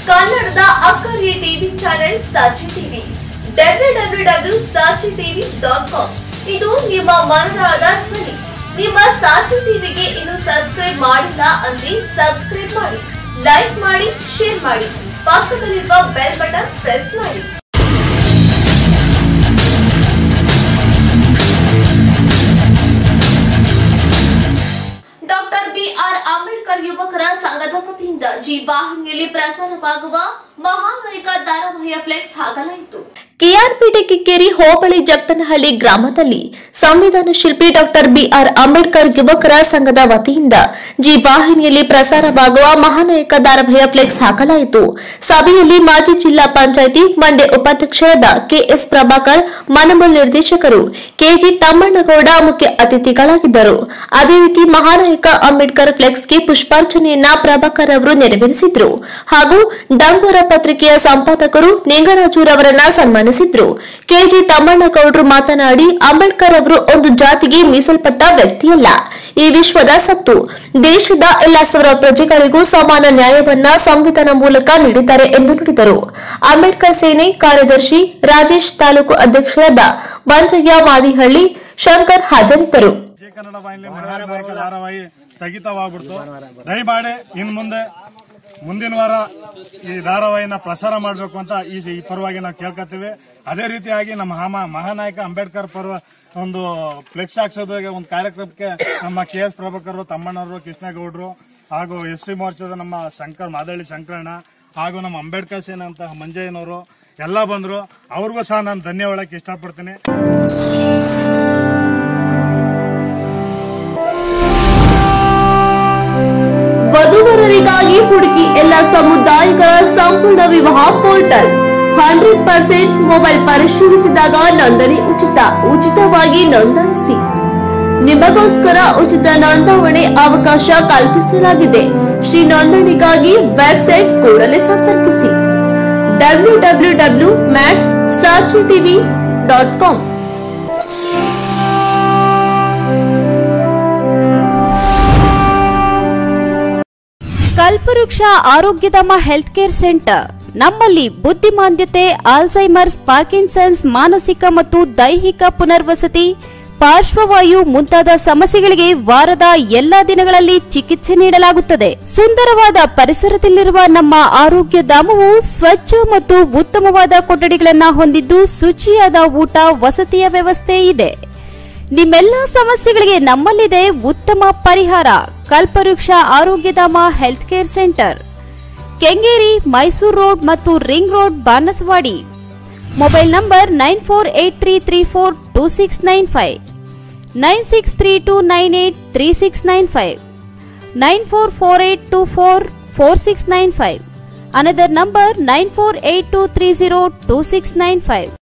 ಕನ್ನಡದ ಅಕ್ಕರಿಯ TV channel Sakshi TV W W W Sakshi TV dot com ಇದು ನಿಮ್ಮ ಮನದಾಳದ ಧ್ವನಿ ನಿಮ್ಮ ಸಾಕ್ಷಿ ಟಿವಿಗೆ ಇನ್ನು ಸಬ್ಸ್ಕ್ರೈಬ್ ಮಾಡಿಲ್ಲ ಅಂದ್ರೆ ಸಬ್ಸ್ಕ್ರೈಬ್ ಮಾಡಿ ಲೈಕ್ ಮಾಡಿ ಶೇರ್ ಮಾಡಿ ಪಕ್ಕದಲ್ಲಿರುವ ಬೆಲ್ ಬಟನ್ ಪ್ರೆಸ್ ಮಾಡಿ ಡಾಕ್ಟರ್ ಬಿಆರ್ ಅಂಬೇಡ್ಕರ್ ಯುವಕರ ಸಂಘದ ವತಿಯಿಂದ ಜಿ ವಾಹಿನಿಯಲ್ಲಿ ಪ್ರಸಾರವಾಗುವ ಮಹಾನಾಯಕ ಧಾರಾವಾಹಿಯ ಫ್ಲೆಕ್ಸ್ ಹಾಕಲಾಯಿತು ಕೆಆರ್ಪೇಟೆ ಕಿಕ್ಕೇರಿ ಹೋಬಳಿ ಜಪ್ಪನಹಳ್ಳಿ ಗ್ರಾಮದಲ್ಲಿ ಸಂವಿಧಾನ ಶಿಲ್ಪಿ ಡಾಕ್ಟರ್ ಬಿಆರ್ ಅಂಬೇಡ್ಕರ್ ಯುವಕರ ಸಂಘದ ವತಿಯಿಂದ ಜಿ ವಾಹಿನಿಯಲ್ಲಿ ಪ್ರಸಾರವಾಗುವ ಮಹಾನಾಯಕ ಧಾರಾವಾಹಿಯ ಫ್ಲೆಕ್ಸ್ ಹಾಕಲಾಯಿತು ಸಭೆಯಲ್ಲಿ ಮಾಜಿ ಜಿಲ್ಲಾ ಪಂಚಾಯಿತಿ ಮಂಡ್ಯ ಉಪಾಧ್ಯಕ್ಷರಾದ ಕೆಎಸ್ ಪ್ರಭಾಕರ್ ಮನಮಲ್ ನಿರ್ದೇಶಕರು ಕೆಜಿ ತಮ್ಮಣ್ಣಗೌಡ ಮುಖ್ಯ ಅತಿಥಿಗಳಾಗಿದ್ದರು ಅದೇ ರೀತಿ ಮಹಾನಾಯಕ ಅಂಬೇಡ್ಕರ್ ಫ್ಲೆಕ್ಸ್ಗೆ ಪುಷ್ಪಾರ್ಚನೆಯನ್ನ ಪ್ರಭಾಕರ್ ಅವರು ನೆರವೇರಿಸಿದ್ರು ಹಾಗೂ ಡಂಗೂರ ಪತ್ರಿಕೆಯ ಸಂಪಾದಕರು ನಿಂಗರಾಜುರವರನ್ನ ಸನ್ಮಾನಿಸಿದ್ರು ಕೆಜಿ ತಮ್ಮಣ್ಣಗೌಡರು ಮಾತನಾಡಿ ಅಂಬೇಡ್ಕರ್ ಅವರು ಒಂದು ಜಾತಿಗೆ ಮೀಸಲ್ಪಟ್ಟ ವ್ಯಕ್ತಿಯಲ್ಲ ಈ ವಿಶ್ವದ ಸತ್ತು ದೇಶದ ಎಲ್ಲಾ ಸಾವಿರ ಪ್ರಜೆಗಳಿಗೂ ಸಮಾನ ನ್ಯಾಯವನ್ನ ಸಂವಿಧಾನ ಮೂಲಕ ನೀಡಿದ್ದಾರೆ ಎಂದು ನುಡಿದರು ಅಂಬೇಡ್ಕರ್ ಸೇನೆ ಕಾರ್ಯದರ್ಶಿ ರಾಜೇಶ್ ತಾಲೂಕು ಅಧ್ಯಕ್ಷರಾದ ಮಂಜಯ್ಯ ಮಾದಿಹಳ್ಳಿ ಶಂಕರ್ ಹಾಜರಿದ್ದರು ಜೆ ಕನ್ನಡ ವಾಹಿನಿ ಮಹಾನಾಯಕ ಧಾರಾವಾಹಿ ಸ್ಥಗಿತವಾಗ್ಬಿಡ್ತು ದಯಮಾಡಿ ಇನ್ ಮುಂದೆ ಮುಂದಿನ ವಾರ ಈ ಧಾರಾವಾಹಿನ ಪ್ರಸಾರ ಮಾಡಬೇಕು ಅಂತ ಈ ಈ ಪರವಾಗಿ ನಾವು ಕೇಳ್ಕೊತೀವಿ ಅದೇ ರೀತಿಯಾಗಿ ನಮ್ಮ ಹಾಮ ಮಹಾನಾಯಕ ಅಂಬೇಡ್ಕರ್ ಪರ್ವ ಒಂದು ಫ್ಲೆಕ್ಸ್ ಹಾಕ್ಸೋದು ಒಂದು ಕಾರ್ಯಕ್ರಮಕ್ಕೆ ನಮ್ಮ ಕೆ ಎಸ್ ಪ್ರಭಾಕರ್ ತಮ್ಮಣ್ಣವರು ಕೃಷ್ಣಗೌಡರು ಹಾಗೂ ಎಸ್ ಸಿ ಮೋರ್ಚಾದ ನಮ್ಮ ಶಂಕರ್ ಮಾದಳ್ಳಿ ಶಂಕರಣ್ಣ ಹಾಗೂ ನಮ್ಮ ಅಂಬೇಡ್ಕರ್ ಸೇನೆ ಅಂತ ಮಂಜಯ್ಯನವರು ಎಲ್ಲ ಬಂದ್ರು ಅವ್ರಿಗೂ ಸಹ ನಾನು ಧನ್ಯ ಹೇಳಕ್ ಇಷ್ಟಪಡ್ತೀನಿ ವಧುವರರಿಗಾಗಿ ಹುಡುಕಿ ಎಲ್ಲ ಸಮುದಾಯಗಳ ಸಂಪೂರ್ಣ ವಿವಾಹ ಪೋರ್ಟಲ್ ಹಂಡ್ರೆಡ್ ಪರ್ಸೆಂಟ್ ಮೊಬೈಲ್ ಪರಿಶೀಲಿಸಿದಾಗ ನೋಂದಣಿ ಉಚಿತ ಉಚಿತವಾಗಿ ನೋಂದಾಯಿಸಿ ನಿಮಗೋಸ್ಕರ ಉಚಿತ ನೋಂದಾವಣೆ ಅವಕಾಶ ಕಲ್ಪಿಸಲಾಗಿದೆ ಶ್ರೀ ನೋಂದಣಿಗಾಗಿ ವೆಬ್ಸೈಟ್ ಕೂಡಲೇ ಸಂಪರ್ಕಿಸಿ ಡಬ್ಲ್ಯೂ ಡಬ್ಲ್ಯೂ ಡಬ್ಲ್ಯೂ ಮ್ಯಾಚ್ ಸಾಚಿ TV dot com Kalpavriksha Arogyadhama health care centre ನಮ್ಮಲ್ಲಿ ಬುದ್ಧಿಮಾಂದ್ಯತೆ ಆಲ್ಝೈಮರ್ಸ್ ಪಾರ್ಕಿನ್ಸನ್ಸ್ ಮಾನಸಿಕ ಮತ್ತು ದೈಹಿಕ ಪುನರ್ವಸತಿ ಪಾರ್ಶ್ವವಾಯು ಮುಂತಾದ ಸಮಸ್ಯೆಗಳಿಗೆ ವಾರದ ಎಲ್ಲಾ ದಿನಗಳಲ್ಲಿ ಚಿಕಿತ್ಸೆ ನೀಡಲಾಗುತ್ತದೆ ಸುಂದರವಾದ ಪರಿಸರದಲ್ಲಿರುವ ನಮ್ಮ ಆರೋಗ್ಯ ಧಾಮವು ಸ್ವಚ್ಛ ಮತ್ತು ಉತ್ತಮವಾದ ಕೊಠಡಿಗಳನ್ನು ಹೊಂದಿದ್ದು ಶುಚಿಯಾದ ಊಟ ವಸತಿಯ ವ್ಯವಸ್ಥೆ ಇದೆ ನಿಮ್ಮೆಲ್ಲ ಸಮಸ್ಯೆಗಳಿಗೆ ನಮ್ಮಲ್ಲಿದೆ ಉತ್ತಮ ಪರಿಹಾರ Kalpavriksha Arogyadhama health care centre Kengeri Mysuru road ಮತ್ತು ring road Banasawadi mobile number nine four eight three three four two six nine five nine six three two nine eight three six nine five nine four four eight two four four six nine five another number nine four eight two three zero two six nine five